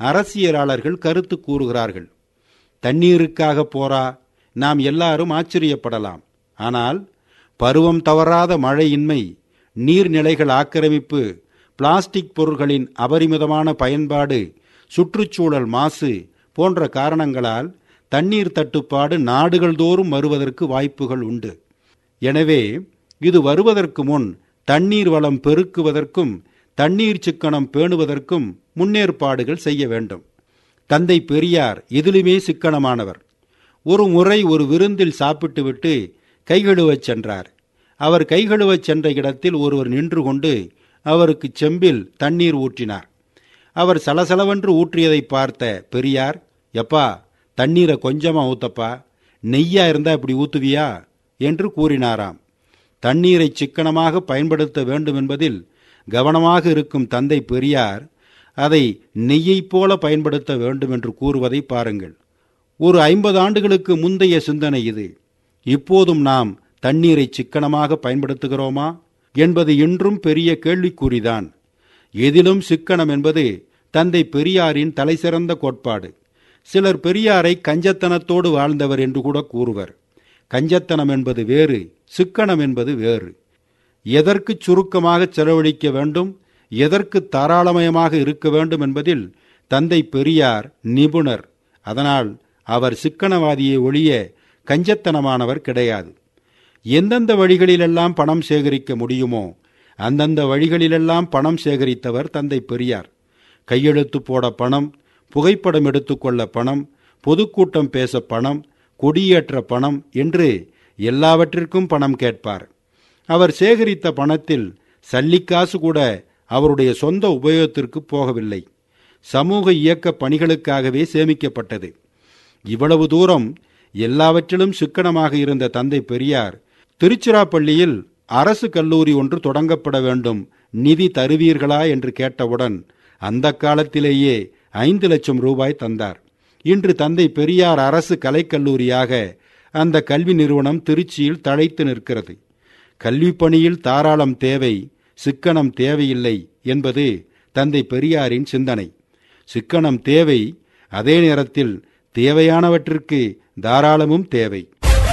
அரசியலாளர்கள் கருத்து கூறுகிறார்கள் தண்ணீருக்காக போரா நாம் எல்லாரும் ஆச்சரியப்படலாம் ஆனால் பருவம் தவறாத மழையின்மை நீர்நிலைகள் ஆக்கிரமிப்பு பிளாஸ்டிக் பொருட்களின் அபரிமிதமான பயன்பாடு சுற்றுச்சூழல் மாசு போன்ற காரணங்களால் தண்ணீர் தட்டுப்பாடு நாடுகள் தோறும் வருவதற்கு வாய்ப்புகள் உண்டு எனவே இது வருவதற்கு முன் தண்ணீர் வளம் பெருக்குவதற்கும் தண்ணீர் சிக்கனம் பேணுவதற்கும் முன்னேற்பாடுகள் செய்ய வேண்டும் தந்தை பெரியார் எதிலுமே சிக்கனமானவர் ஒரு முறை ஒரு விருந்தில் சாப்பிட்டுவிட்டு கைகழுவச் சென்றார் அவர் கைகழுவச் சென்ற இடத்தில் ஒருவர் நின்று கொண்டு அவருக்கு செம்பில் தண்ணீர் ஊற்றினார் அவர் சலசலவென்று ஊற்றியதை பார்த்த பெரியார் எப்பா தண்ணீரை கொஞ்சமா ஊத்தப்பா நெய்யா இருந்தா இப்படி ஊத்துவியா என்று கூறினாராம் தண்ணீரை சிக்கனமாக பயன்படுத்த வேண்டும் என்பதில் கவனமாக இருக்கும் தந்தை பெரியார் அதை நெய்யைப் போல பயன்படுத்த வேண்டும் என்று கூறுவதை பாருங்கள் ஒரு ஐம்பது ஆண்டுகளுக்கு முந்தைய சிந்தனை இது இப்போதும் நாம் தண்ணீரை சிக்கனமாக பயன்படுத்துகிறோமா என்பது இன்றும் பெரிய கேள்விக்குறிதான் எதிலும் சிக்கனம் என்பது தந்தை பெரியாரின் தலைசிறந்த கோட்பாடு சிலர் பெரியாரை கஞ்சத்தனத்தோடு வாழ்ந்தவர் என்று கூட கூறுவர் கஞ்சத்தனம் என்பது வேறு சிக்கனம் என்பது வேறு எதற்கு சுருக்கமாக செலவழிக்க வேண்டும் எதற்கு தாராளமயமாக இருக்க வேண்டும் என்பதில் தந்தை பெரியார் நிபுணர் அதனால் அவர் சிக்கனவாதியை ஒழிய கஞ்சத்தனமானவர் கிடையாது எந்தெந்த வழிகளிலெல்லாம் பணம் சேகரிக்க முடியுமோ அந்தந்த வழிகளிலெல்லாம் பணம் சேகரித்தவர் தந்தை பெரியார் கையெழுத்து போட பணம் புகைப்படம் எடுத்துக்கொள்ள பணம் பொதுக்கூட்டம் பேச பணம் கொடியேற்ற பணம் என்று எல்லாவற்றிற்கும் பணம் கேட்பார் அவர் சேகரித்த பணத்தில் சல்லிக்காசு கூட அவருடைய சொந்த உபயோகத்திற்கு போகவில்லை சமூக இயக்க பணிகளுக்காகவே சேமிக்கப்பட்டது இவ்வளவு தூரம் எல்லாவற்றிலும் சிக்கனமாக இருந்த தந்தை பெரியார் திருச்சிராப்பள்ளியில் அரசு கல்லூரி ஒன்று தொடங்கப்பட வேண்டும் நிதி தருவீர்களா என்று கேட்டவுடன் அந்த காலத்திலேயே ஐந்து லட்சம் ரூபாய் தந்தார் இன்று தந்தை பெரியார் அரசு கலைக்கல்லூரியாக அந்த கல்வி நிறுவனம் திருச்சியில் தழைத்து நிற்கிறது கல்வி பணியில் தாராளம் தேவை சிக்கனம் தேவையில்லை என்பது தந்தை பெரியாரின் சிந்தனை சிக்கனம் தேவை அதே நேரத்தில் தேவையானவற்றிற்கு தாராளமும் தேவை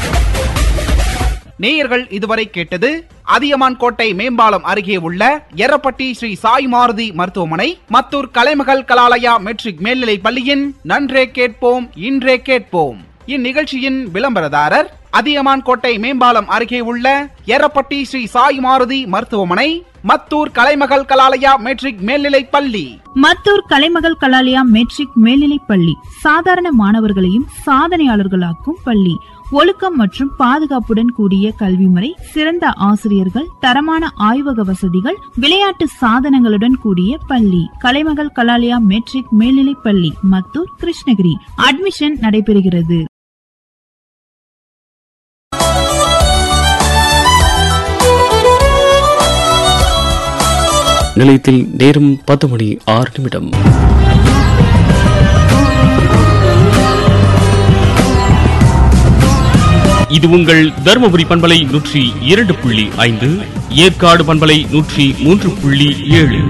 நேயர்கள் இதுவரை கேட்டது அதியமான் கோட்டை மேம்பாலம் அருகே உள்ள எரப்பட்டி ஸ்ரீ சாய் மாருதி மருத்துவமனை மத்தூர் கலைமகள் கலாலயா மெட்ரிக் மேல்நிலைப் பள்ளியின் நன்றே கேட்போம் இன்றே கேட்போம் இந்நிகழ்ச்சியின் விளம்பரதாரர் அதியமான் கோட்டை மேம்பாலம் அருகே உள்ள எரப்பட்டி ஸ்ரீ சாய் மாருதி மருத்துவமனை மத்தூர் கலைமகள் கலாலயா மெட்ரிக் மேல்நிலைப் பள்ளி மத்தூர் கலைமகள் கலாலயா மெட்ரிக் மேல்நிலைப் பள்ளி சாதாரண மாணவர்களையும் சாதனையாளர்களாக்கும் பள்ளி ஒழுக்கம் மற்றும் பாதுகாப்புடன் கூடிய கல்வி முறை சிறந்த ஆசிரியர்கள் தரமான ஆய்வக வசதிகள் விளையாட்டு சாதனங்களுடன் கூடிய பள்ளி கலைமகள் கலாலயா மெட்ரிக் மேல்நிலைப் பள்ளி மத்தூர் கிருஷ்ணகிரி அட்மிஷன் நடைபெறுகிறது நிலையத்தில் நேரம் பத்து மணி ஆறு நிமிடம் இது உங்கள் தருமபுரி பண்பலை நூற்றி இரண்டு புள்ளி ஐந்து ஏற்காடு பண்பலை நூற்றி மூன்று புள்ளி ஏழு